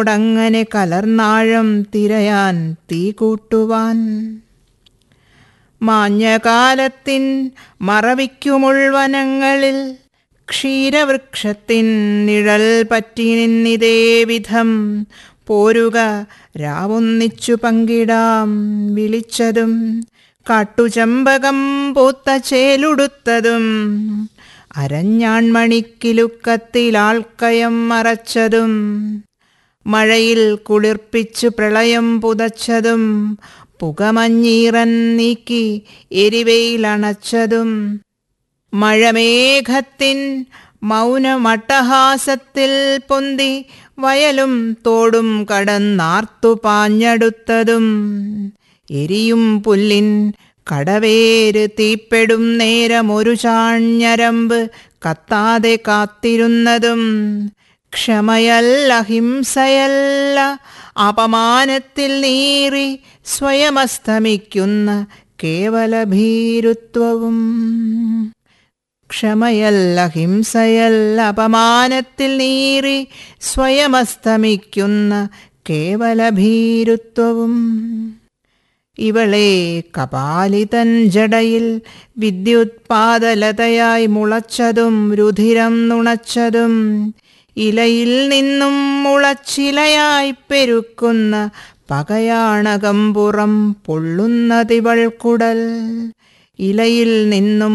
ങ്ങനെ കലർന്നാഴം തിരയാൻ തീ കൂട്ടുവാൻ മാഞ്ഞകാലത്തിൻ മറവിക്കുമുൾവനങ്ങളിൽ ക്ഷീരവൃക്ഷത്തിൻ നിഴൽ പറ്റി നിന്നിതേ വിധം പോരുക രാവൊന്നിച്ചു പങ്കിടാം വിളിച്ചതും കാട്ടുചമ്പകം പൂത്ത ചേലുടുത്തതും അരഞ്ഞാൺമണിക്കിലുക്കത്തിലാൾക്കയം മറച്ചതും മഴയിൽ കുളിർപ്പിച്ചു പ്രളയം പുതച്ചതും പുകമഞ്ഞീറൻ നീക്കി എരിവയിലണച്ചതും മഴമേഘത്തിൻ മൗനമട്ടഹാസത്തിൽ പൊന്തി വയലും തോടും കടന്നാർത്തു പാഞ്ഞടുത്തതും എരിയും പുല്ലിൻ കടവേര് തീപ്പെടും നേരമൊരു ചാഞ്ഞരമ്പ് കത്താതെ കാത്തിരുന്നതും ക്ഷമയല്ല ഹിംസയല്ല അപമാനത്തിൽ നീറി സ്വയമസ്തമിക്കുന്ന കേവല ഭീരുത്വവും ക്ഷമയല്ല ഹിംസയല്ല അപമാനത്തിൽ നീറി സ്വയമസ്തമിക്കുന്ന കേവല ഭീരുത്വവും ഇവളെ കപാലിതൻ ജടയിൽ വിദ്യുത്പാദലതയായി മുളച്ചതും രുധിരം നുണച്ചതും ഇലയിൽ നിന്നും മുളച്ചിലയായി പെരുക്കുന്ന പകയാണകമ്പുറം പൊള്ളുന്നതിവൾ കുടൽ ഇലയിൽ നിന്നും